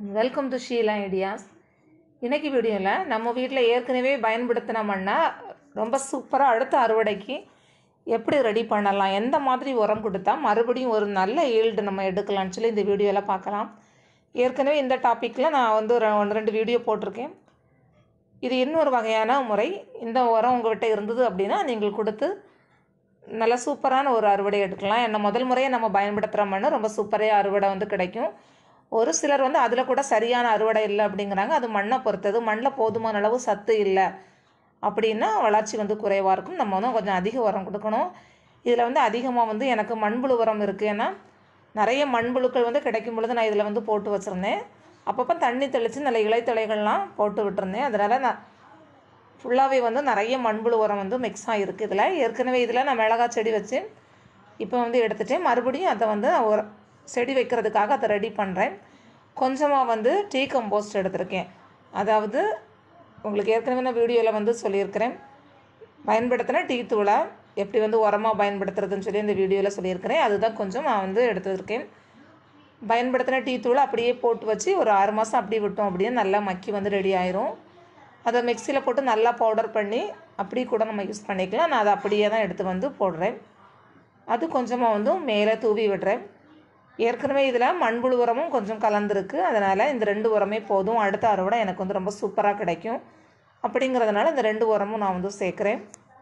welcome to Sheila ideas இன்னைக்கு வீடியோவில் நம்ம வீட்டில் ஏற்கனவே பயன்படுத்தின மண்ணை ரொம்ப சூப்பராக அடுத்த அறுவடைக்கு எப்படி ரெடி பண்ணலாம் எந்த மாதிரி உரம் கொடுத்தா மறுபடியும் ஒரு நல்ல ஈல்டு நம்ம எடுக்கலாம்னு சொல்லி இந்த வீடியோவில் பார்க்கலாம் ஏற்கனவே இந்த டாப்பிக்கில் நான் வந்து ஒரு ஒன்று ரெண்டு வீடியோ போட்டிருக்கேன் இது இன்னொரு வகையான முறை இந்த உரம் உங்கள்கிட்ட இருந்தது அப்படின்னா நீங்கள் கொடுத்து நல்ல சூப்பரான ஒரு அறுவடை எடுக்கலாம் என்ன முதல் முறையை நம்ம பயன்படுத்துகிற மண் ரொம்ப சூப்பராக அறுவடை வந்து கிடைக்கும் ஒரு சிலர் வந்து அதில் கூட சரியான அறுவடை இல்லை அப்படிங்கிறாங்க அது மண்ணை பொறுத்தது மண்ணில் போதுமான அளவு சத்து இல்லை அப்படின்னா வளர்ச்சி வந்து குறைவாக இருக்கும் நம்ம வந்து கொஞ்சம் அதிக உரம் கொடுக்கணும் இதில் வந்து அதிகமாக வந்து எனக்கு மண்புழு உரம் இருக்குது ஏன்னா நிறைய மண்புழுக்கள் வந்து கிடைக்கும் பொழுது நான் இதில் வந்து போட்டு வச்சுருந்தேன் அப்பப்போ தண்ணி தெளித்து நல்ல இலைத்தழைகள்லாம் போட்டு விட்டுருந்தேன் அதனால் நான் ஃபுல்லாகவே வந்து நிறைய மண்புழு உரம் வந்து மிக்ஸ் ஆகிருக்கு இதில் ஏற்கனவே இதில் நான் மிளகா செடி வச்சு இப்போ வந்து எடுத்துட்டேன் மறுபடியும் அதை வந்து ஒரு செடி வைக்கிறதுக்காக அதை ரெடி பண்ணுறேன் கொஞ்சமாக வந்து டீ கம்போஸ்ட் எடுத்திருக்கேன் அதாவது உங்களுக்கு ஏற்கனவே நான் வீடியோவில் வந்து சொல்லியிருக்கிறேன் பயன்படுத்தின டீ தூளை எப்படி வந்து உரமாக பயன்படுத்துறதுன்னு சொல்லி இந்த வீடியோவில் சொல்லியிருக்கிறேன் அதுதான் கொஞ்சம் நான் வந்து எடுத்துருக்கேன் பயன்படுத்தின டீ தூளை அப்படியே போட்டு வச்சு ஒரு ஆறு மாதம் அப்படியே விட்டோம் அப்படியே நல்லா மக்கி வந்து ரெடி ஆயிரும் அதை மிக்சியில் போட்டு நல்லா பவுடர் பண்ணி அப்படி கூட நம்ம யூஸ் பண்ணிக்கலாம் நான் அதை அப்படியே தான் எடுத்து வந்து போடுறேன் அது கொஞ்சமாக வந்து மேலே தூவி விடுறேன் ஏற்கனவே இதில் மண்புழு உரமும் கொஞ்சம் கலந்துருக்கு அதனால் இந்த ரெண்டு உரமே போதும் அடுத்த அறுவடை எனக்கு வந்து ரொம்ப சூப்பராக கிடைக்கும் அப்படிங்கிறதுனால இந்த ரெண்டு உரமும் நான் வந்து சேர்க்குறேன்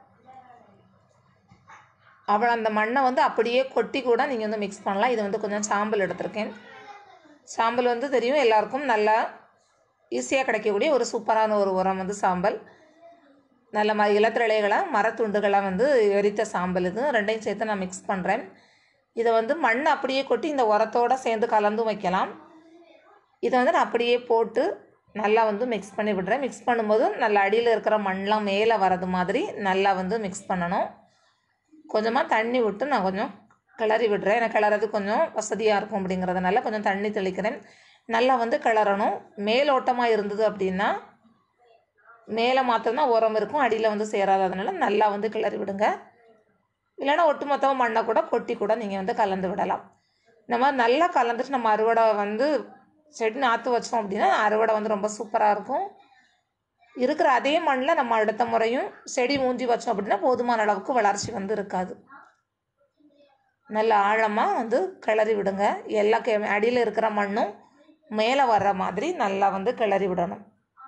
அவள் அந்த மண்ணை வந்து அப்படியே கொட்டி கூட நீங்கள் வந்து மிக்ஸ் பண்ணலாம் இது வந்து கொஞ்சம் சாம்பல் எடுத்திருக்கேன் சாம்பல் வந்து தெரியும் எல்லாருக்கும் நல்லா ஈஸியாக கிடைக்கக்கூடிய ஒரு சூப்பரான ஒரு உரம் வந்து சாம்பல் நல்ல ம இலத்திரளைகளை மரத்துண்டுகளை வந்து எரித்த சாம்பல் இது ரெண்டையும் சேர்த்து நான் மிக்ஸ் பண்ணுறேன் இதை வந்து மண் அப்படியே கொட்டி இந்த உரத்தோடு சேர்ந்து கலந்தும் வைக்கலாம் இதை வந்து நான் அப்படியே போட்டு நல்லா வந்து மிக்ஸ் பண்ணி விடுறேன் மிக்ஸ் பண்ணும்போது நல்ல அடியில் இருக்கிற மண்ணெலாம் மேலே வரது மாதிரி நல்லா வந்து மிக்ஸ் பண்ணணும் கொஞ்சமாக தண்ணி விட்டு நான் கொஞ்சம் கிளறி விடுறேன் எனக்கு கிளறது கொஞ்சம் வசதியாக இருக்கும் அப்படிங்கிறதுனால கொஞ்சம் தண்ணி தெளிக்கிறேன் நல்லா வந்து கிளறணும் மேலோட்டமாக இருந்தது அப்படின்னா மேலே மாத்திரம்தான் உரம் இருக்கும் அடியில் வந்து சேராததுனால நல்லா வந்து கிளறி விடுங்க இல்லைன்னா ஒட்டுமொத்தமாக மண்ணை கூட கொட்டி கூட நீங்கள் வந்து கலந்து விடலாம் இந்த மாதிரி நல்லா கலந்துட்டு நம்ம அறுவடை வந்து செடி நாற்று வச்சோம் அப்படின்னா அறுவடை வந்து ரொம்ப சூப்பராக இருக்கும் இருக்கிற அதே மண்ணில் நம்ம அடுத்த முறையும் செடி மூஞ்சி வச்சோம் அப்படின்னா போதுமான அளவுக்கு வளர்ச்சி வந்து இருக்காது நல்ல ஆழமாக வந்து கிளறி விடுங்க எல்லா கெ அடியில் இருக்கிற மண்ணும் மேலே வர்ற மாதிரி நல்லா வந்து கிளறி விடணும்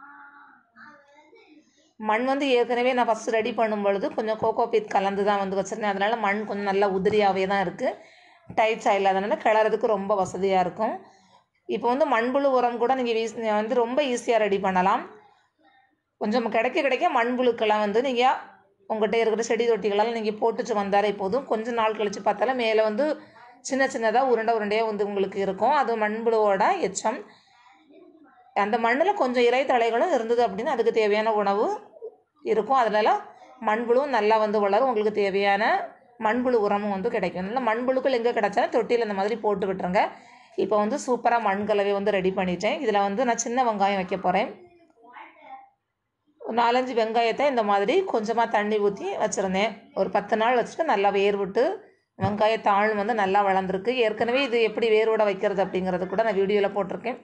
மண் வந்து ஏற்கனவே நான் ஃபஸ்ட்டு ரெடி பண்ணும் பொழுது கொஞ்சம் கோகோ பீத் கலந்து தான் வந்து வச்சுருந்தேன் அதனால் மண் கொஞ்சம் நல்லா உதிரியாகவே தான் இருக்குது டைட்ஸாக இல்லாதனால கிளறதுக்கு ரொம்ப வசதியாக இருக்கும் இப்போ வந்து மண்புழு உரம் கூட நீங்கள் வீஸ் வந்து ரொம்ப ஈஸியாக ரெடி பண்ணலாம் கொஞ்சம் கிடைக்க கிடைக்க மண்புழுக்களை வந்து நீங்கள் உங்கள்கிட்ட இருக்கிற செடி தொட்டிகளெல்லாம் நீங்கள் போட்டுட்டு வந்தாலே போதும் கொஞ்சம் நாள் கழித்து பார்த்தாலும் மேலே வந்து சின்ன சின்னதாக உருண்டை உருண்டையாக வந்து உங்களுக்கு இருக்கும் அது மண்புழுவோட எச்சம் அந்த மண்ணில் கொஞ்சம் இலை தழைகளும் இருந்தது அப்படின்னா அதுக்கு தேவையான உணவு இருக்கும் அதனால மண்புழுவும் நல்லா வந்து வளரும் உங்களுக்கு தேவையான மண்புழு உரமும் வந்து கிடைக்கும் அதனால் மண்புழுக்கள் எங்கே கிடைச்சாலும் தொட்டியில் இந்த மாதிரி போட்டு விட்டுருங்க இப்போ வந்து சூப்பராக மண் கலவை வந்து ரெடி பண்ணிட்டேன் இதில் வந்து நான் சின்ன வெங்காயம் வைக்க போகிறேன் நாலஞ்சு வெங்காயத்தை இந்த மாதிரி கொஞ்சமாக தண்ணி ஊற்றி வச்சுருந்தேன் ஒரு பத்து நாள் வச்சுட்டு நல்லா வேர் விட்டு வெங்காய தாள் வந்து நல்லா வளர்ந்துருக்கு ஏற்கனவே இது எப்படி வேரோட வைக்கிறது அப்படிங்கிறது கூட நான் வீடியோவில் போட்டிருக்கேன்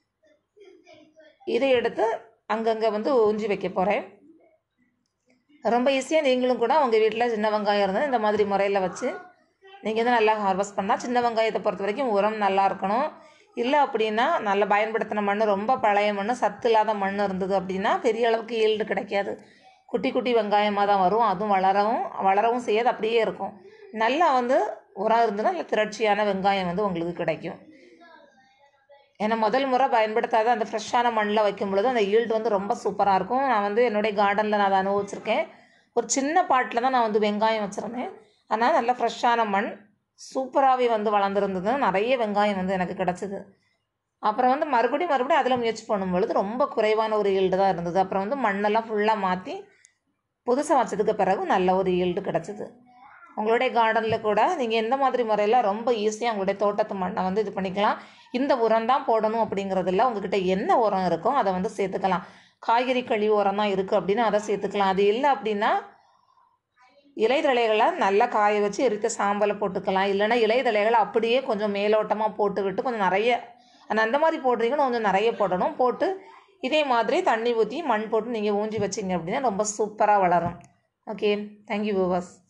இதை எடுத்து அங்கங்கே வந்து ஊஞ்சி வைக்க போகிறேன் ரொம்ப ஈஸியாக நீங்களும் கூட உங்கள் வீட்டில் சின்ன வெங்காயம் இருந்தால் இந்த மாதிரி முறையில் வச்சு நீங்கள் வந்து நல்லா ஹார்வெஸ்ட் பண்ணால் சின்ன வெங்காயத்தை பொறுத்த வரைக்கும் உரம் நல்லா இருக்கணும் இல்லை அப்படின்னா நல்லா பயன்படுத்தின மண் ரொம்ப பழைய மண் சத்து இல்லாத மண் இருந்தது அப்படின்னா பெரிய அளவுக்கு ஈல்டு கிடைக்காது குட்டி குட்டி வெங்காயமாக தான் வரும் அதுவும் வளரவும் வளரவும் செய்யாது அப்படியே இருக்கும் நல்லா வந்து உரம் இருந்ததுன்னா நல்ல திரட்சியான வெங்காயம் வந்து உங்களுக்கு கிடைக்கும் ஏன்னா முதல் முறை பயன்படுத்தாத அந்த ஃப்ரெஷ்ஷான மண்ணில் வைக்கும் பொழுது அந்த ஈல்டு வந்து ரொம்ப சூப்பராக இருக்கும் நான் வந்து என்னுடைய கார்டனில் நான் அதை அனுபவிச்சிருக்கேன் ஒரு சின்ன பாட்டில் தான் நான் வந்து வெங்காயம் வச்சுருந்தேன் அதனால் நல்ல ஃப்ரெஷ்ஷான மண் சூப்பராகவே வந்து வளர்ந்துருந்தது நிறைய வெங்காயம் வந்து எனக்கு கிடச்சிது அப்புறம் வந்து மறுபடியும் மறுபடியும் அதில் முயற்சி பண்ணும் பொழுது ரொம்ப குறைவான ஒரு ஈல்டு தான் இருந்தது அப்புறம் வந்து மண்ணெல்லாம் ஃபுல்லாக மாற்றி புதுசாக வச்சதுக்கு பிறகு நல்ல ஒரு ஈல்டு கிடச்சிது உங்களுடைய கார்டனில் கூட நீங்கள் எந்த மாதிரி முறையில் ரொம்ப ஈஸியாக உங்களுடைய தோட்டத்து மண்ணை வந்து இது பண்ணிக்கலாம் இந்த உரம் தான் போடணும் அப்படிங்கிறது இல்லை உங்ககிட்ட என்ன உரம் இருக்கோ அதை வந்து சேர்த்துக்கலாம் காய்கறி கழிவு உரம் தான் இருக்குது அப்படின்னா அதை சேர்த்துக்கலாம் அது இல்லை அப்படின்னா இலைதழைகளை நல்லா காய வச்சு எரித்த சாம்பலை போட்டுக்கலாம் இல்லைன்னா இலைதழைகளை அப்படியே கொஞ்சம் மேலோட்டமாக போட்டு விட்டு கொஞ்சம் நிறைய ஆனால் அந்த மாதிரி போடுறீங்கன்னு கொஞ்சம் நிறைய போடணும் போட்டு இதே மாதிரி தண்ணி ஊற்றி மண் போட்டு நீங்கள் ஊஞ்சி வச்சிங்க அப்படின்னா ரொம்ப சூப்பராக வளரும் ஓகே தேங்க்யூ வியூவர்ஸ்